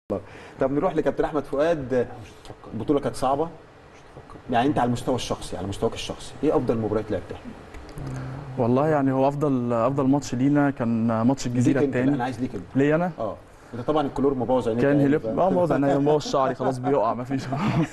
طب نروح لكابتن احمد فؤاد البطوله كانت صعبه يعني انت على المستوى الشخصي على مستواك الشخصي ايه افضل مباريات لعبتها والله يعني هو افضل افضل ماتش لينا كان ماتش الجزيره ليك انت لا، انا الثاني عايز ليك انت ليا انا اه انت طبعا الكلور مبوظ عينيك كان يعني، هليب فاهم؟ اه مبوظ عينيا مبوظ شعري خلاص بيقع مفيش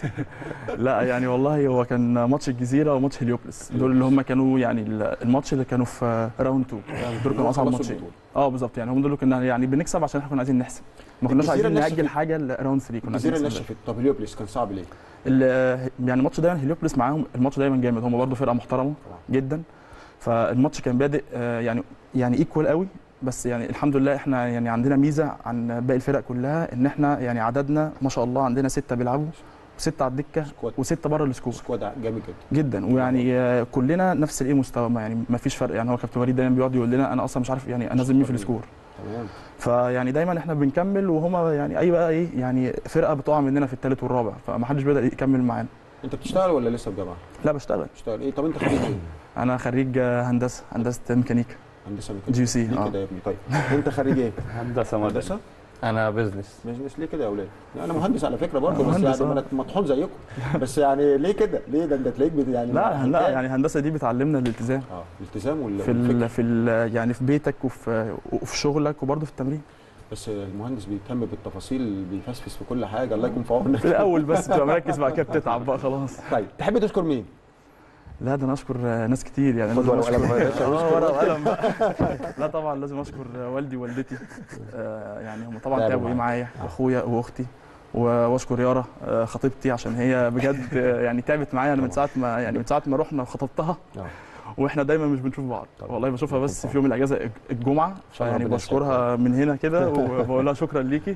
لا يعني والله هو كان ماتش الجزيره وماتش هليوبلس دول اللي هم كانوا يعني الماتش اللي كانوا في راوند 2 دول كانوا اصعب خلصوا ماتشين البطولة. اه بالظبط يعني هم دول اللي كنا يعني بنكسب عشان احنا كنا عايزين نحسب ما كناش الجزيرة عايزين نشفت. ناجل حاجه لراوند 3 كنا عايزين الجزيره نكسب نشفت طب هليوبلس كان صعب ليه؟ ال- يعني الماتش دايما هليوبلس معاهم الماتش دايما جامد هم برضه فرقه محترمه طبعا. جدا فالماتش كان بادئ آه، يعني يعني ايكوال قوي بس يعني الحمد لله احنا يعني عندنا ميزه عن باقي الفرق كلها ان احنا يعني عددنا ما شاء الله عندنا سته بيلعبوا وسته على الدكه سكواد وسته بره السكور سكواد جامد جدا جدا ويعني آه، كلنا نفس الايه مستوى ما يعني ما فيش فرق يعني هو كابتن وليد دايما بيقعد يقول لنا انا اصلا مش عارف يعني انزل مين في السكور تمام فيعني دايما احنا بنكمل وهما يعني اي بقى ايه يعني فرقه بتقع مننا في الثالث والرابع فما حدش بيقدر يكمل معانا انت بتشتغل ولا لسه في جامعه؟ لا بشتغل بتشتغل ايه طب انت خريج ايه؟ انا خريج آه، هندسه هندسه ميكانيكا هندسه ميكانيكا جي سي ليه اه كده يا ابني طيب انت خريج ايه؟ هندسه مدني هندسه؟ انا بزنس بزنس ليه كده يا اولاد؟ انا مهندس على فكره برضه بس مهندس، يعني آه. انا مطحون زيكم بس يعني ليه كده؟ ليه ده انت تلاقيك بت- يعني لا لا يعني هندسه دي بتعلمنا الالتزام اه الالتزام وال- في والفكر ال في ال يعني في بيتك وفي وفي شغلك وبرضه في التمرين بس المهندس بيهتم بالتفاصيل بيفسفس في كل حاجه الله يكون في عونك في الاول بس تبقى مركز بعد كده بتتعب بقى خلاص طيب تحب تشكر مين؟ لا ده انا اشكر آه، ناس كتير يعني خد لازم ورقة أشكر- وقلم يا باشا، اه ورقه وقلم بقى لا طبعا لازم اشكر آه، والدي ووالدتي آه، يعني هم طبعا تعبوا تعبوا ايه معاك. معايا واخويا واختي و- واشكر يارا آه، خطيبتي عشان هي بجد آه، يعني تعبت معايا انا من ساعه ما يعني من ساعه ما رحنا وخطبتها آه. واحنا دايما مش بنشوف بعض طبعا. والله بشوفها بس طبعا. في يوم الاجازه الجمعه عشان فيعني ربنا بشكرها من هنا كده وبقول لها شكرا ليكي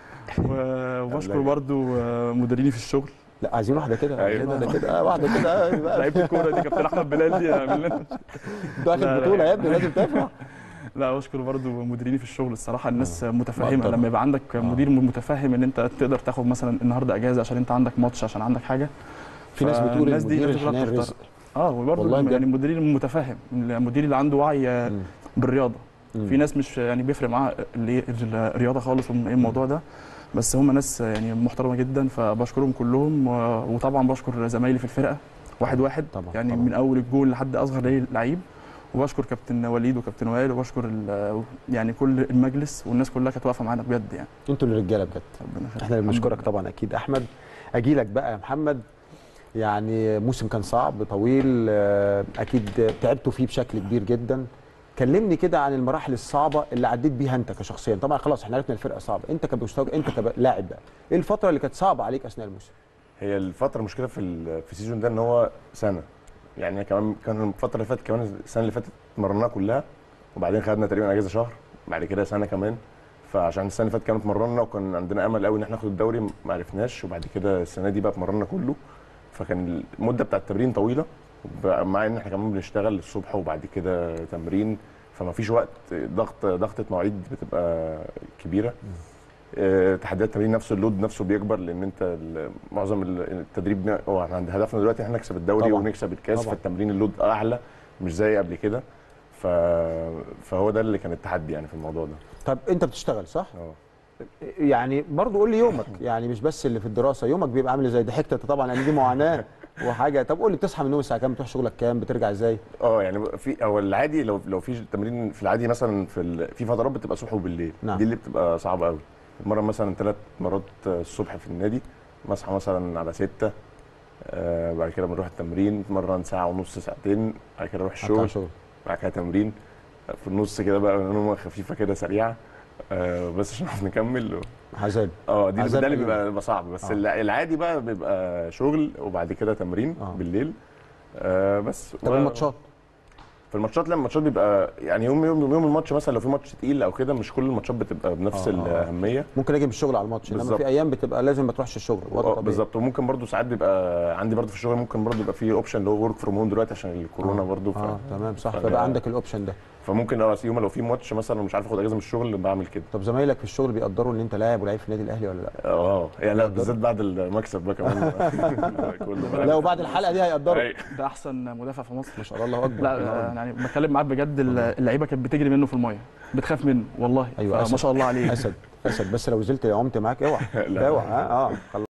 و- وبشكر برضو آه، مديريني في الشغل لا عايزين واحده كده أيوة. كده ده كده آه، واحده كده آه، بقى. لعيبه الكوره دي كابتن احمد بلال دي يعمل لنا ده اخد لا، لا. بطوله يا ابني لازم تفرح لا اشكر برضو مديريني في الشغل الصراحه الناس متفهمه مقدرة. لما يبقى عندك مدير متفهم ان انت تقدر تاخد مثلا النهارده اجازه عشان انت عندك ماتش عشان عندك حاجه في ناس بتقول فالناس دي المدير لازم تبقى الحنان تختار. رزق اه وبرضه والله بجد. يعني المدير المتفهم المدير اللي عنده وعي آه، مم. بالرياضه مم. في ناس مش يعني بيفرق معاها اللي- الرياضه خالص ومن ايه الموضوع ده بس هم ناس يعني محترمه جدا فبشكرهم كلهم و- وطبعا بشكر زمايلي في الفرقه واحد واحد طبعا، يعني طبعا. من اول الجول لحد اصغر لعيب وبشكر كابتن وليد وكابتن وائل وبشكر ال- يعني كل المجلس والناس كلها كانت واقفه معانا بجد يعني انتوا اللي رجاله بجد ربنا يخليك. احنا اللي الحمد بنشكرك لله. طبعا اكيد احمد اجي لك بقى يا محمد يعني موسم كان صعب طويل آه، اكيد تعبتوا فيه بشكل كبير جدا كلمني كده عن المراحل الصعبه اللي عديت بيها انت كشخصيا طبعا خلاص احنا عرفنا الفرقه صعبه انت كمستوى انت كلاعب بقى ايه الفتره اللي كانت صعبه عليك اثناء الموسم هي الفتره المشكله في ال- في السيزون ده ان هو سنه يعني كمان كان الفتره اللي فاتت كمان السنه اللي فاتت مرناها كلها وبعدين خدنا تقريبا اجازه شهر بعد كده سنه كمان فعشان السنه اللي فاتت كانت مرنا وكان عندنا امل قوي ان احنا ناخد الدوري ما عرفناش وبعد كده السنه دي بقى اتمرنا كله فكان المده بتاعه التمرين طويله بقى مع ان احنا كمان بنشتغل الصبح وبعد كده تمرين فما فيش وقت ضغط ضغطه مواعيد بتبقى كبيره آه، تحديات التمرين نفسه اللود نفسه بيكبر لان انت ال- معظم ال- التدريب ن- هو احنا عند هدفنا دلوقتي ان احنا نكسب الدوري طبعاً. ونكسب الكاس طبعاً. فالتمرين اللود اعلى مش زي قبل كده ف... فهو ده اللي كان التحدي يعني في الموضوع ده طب انت بتشتغل صح اه يعني برضو قول لي يومك يعني مش بس اللي في الدراسه يومك بيبقى عامل ازاي ضحكت انت طبعا لان دي معاناه وحاجه طب قول لي بتصحى من النوم الساعه كام بتروح شغلك كام بترجع ازاي اه يعني في هو العادي لو لو في تمرين في العادي مثلا في ال... في فترات بتبقى صبح وبالليل نعم. دي اللي بتبقى صعبه قوي مره مثلا ثلاث مرات الصبح في النادي بصحى مثلا على ستة آه بعد كده بنروح التمرين مرة ساعة ونص ساعتين بعد كده اروح هتطلع الشغل شغل بعد كده تمرين في النص كده بقى نومه خفيفه كده سريعه آه بس عشان نعرف نكمل عذاب اه دي عذاب ده اللي أيام. بيبقى بيبقى صعب بس آه. آه. العادي بقى بيبقى شغل وبعد كده تمرين آه. آه. بالليل آه بس طب و- الماتشات في الماتشات لما الماتشات بيبقى يعني يوم يوم يوم الماتش مثلا لو في ماتش تقيل او كده مش كل الماتشات بتبقى بنفس آه. آه. الاهميه ممكن اجي من الشغل على الماتش انما بالظبط. في ايام بتبقى لازم ما تروحش الشغل وضع آه، طبيعي. بالظبط وممكن برضو ساعات بيبقى عندي برضو في الشغل ممكن برضو يبقى في اوبشن اللي هو ورك فروم هوم دلوقتي عشان الكورونا برضو ف... اه تمام صح فده- فبقى عندك الاوبشن ده فممكن اه يوم لو في ماتش مثلا ومش عارف اخد اجازه من الشغل بعمل كده طب زمايلك في الشغل بيقدروا ان انت لاعب ولعيب في النادي الاهلي ولا لا اه يعني لا بالذات بعد المكسب بقى كمان كله بقى. لا وبعد الحلقه دي هيقدروا أي. ده احسن مدافع في مصر ما شاء الله الله اكبر لا آه، يعني بتكلم معاك بجد اللعيبه كانت بتجري منه في الميه بتخاف منه والله أيوة، أسد. ما شاء الله عليه اسد اسد بس لو نزلت عمت معاك اوعى لا. اوعى اه اه